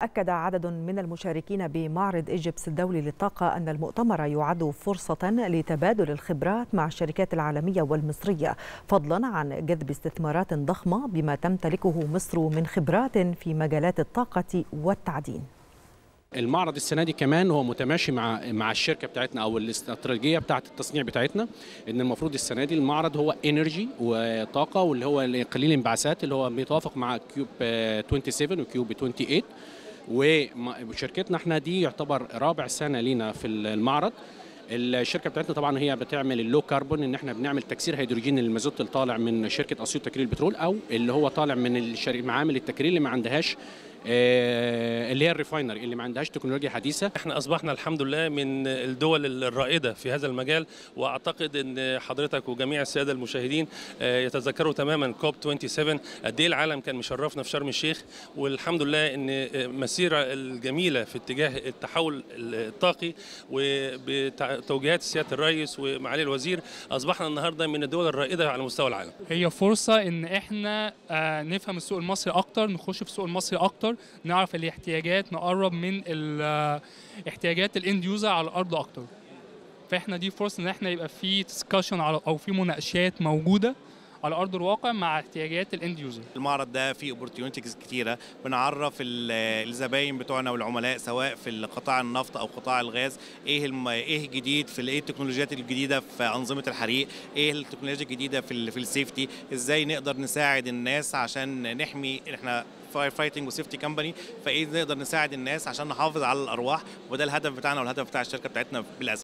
وأكد عدد من المشاركين بمعرض إيجيبس الدولي للطاقة أن المؤتمر يعد فرصة لتبادل الخبرات مع الشركات العالمية والمصرية فضلا عن جذب استثمارات ضخمة بما تمتلكه مصر من خبرات في مجالات الطاقة والتعدين المعرض السنه دي كمان هو متماشي مع مع الشركه بتاعتنا او الاستراتيجيه بتاعه التصنيع بتاعتنا ان المفروض السنه دي المعرض هو انرجي وطاقه واللي هو قليل الانبعاثات اللي هو بيتوافق مع كيوب 27 وكيوب 28 وشركتنا احنا دي يعتبر رابع سنه لينا في المعرض الشركه بتاعتنا طبعا هي بتعمل اللو كربون ان احنا بنعمل تكسير هيدروجين المازوت اللي طالع من شركه اسيوط تكرير البترول او اللي هو طالع من معامل التكرير اللي ما عندهاش اللي هي الريفاينري اللي ما عندهاش تكنولوجيا حديثه احنا اصبحنا الحمد لله من الدول الرائده في هذا المجال واعتقد ان حضرتك وجميع الساده المشاهدين يتذكروا تماما كوب 27 قد ايه العالم كان مشرفنا في شرم الشيخ والحمد لله ان مسيره الجميله في اتجاه التحول الطاقي وبتوجيهات سياده الرئيس ومعالي الوزير اصبحنا النهارده من الدول الرائده على مستوى العالم هي فرصه ان احنا نفهم السوق المصري اكتر نخش في السوق المصري اكتر نعرف الاحتياجات نقرب من احتياجات الاند يوزر على الارض اكتر فاحنا دي فرصه ان احنا يبقى في ديسكشن او في مناقشات موجوده على ارض الواقع مع احتياجات الاند يوزر المعرض ده فيه اوبورتيونيتيز كتيره بنعرف الزباين بتوعنا والعملاء سواء في قطاع النفط او قطاع الغاز ايه الم... ايه جديد في ايه التكنولوجيات الجديده في انظمه الحريق ايه التكنولوجيا الجديده في ال... في السيفتي ازاي نقدر نساعد الناس عشان نحمي احنا فاير فايتنج وسيفتي كمباني فايه نقدر نساعد الناس عشان نحافظ على الارواح وده الهدف بتاعنا والهدف بتاع الشركه بتاعتنا بالاساس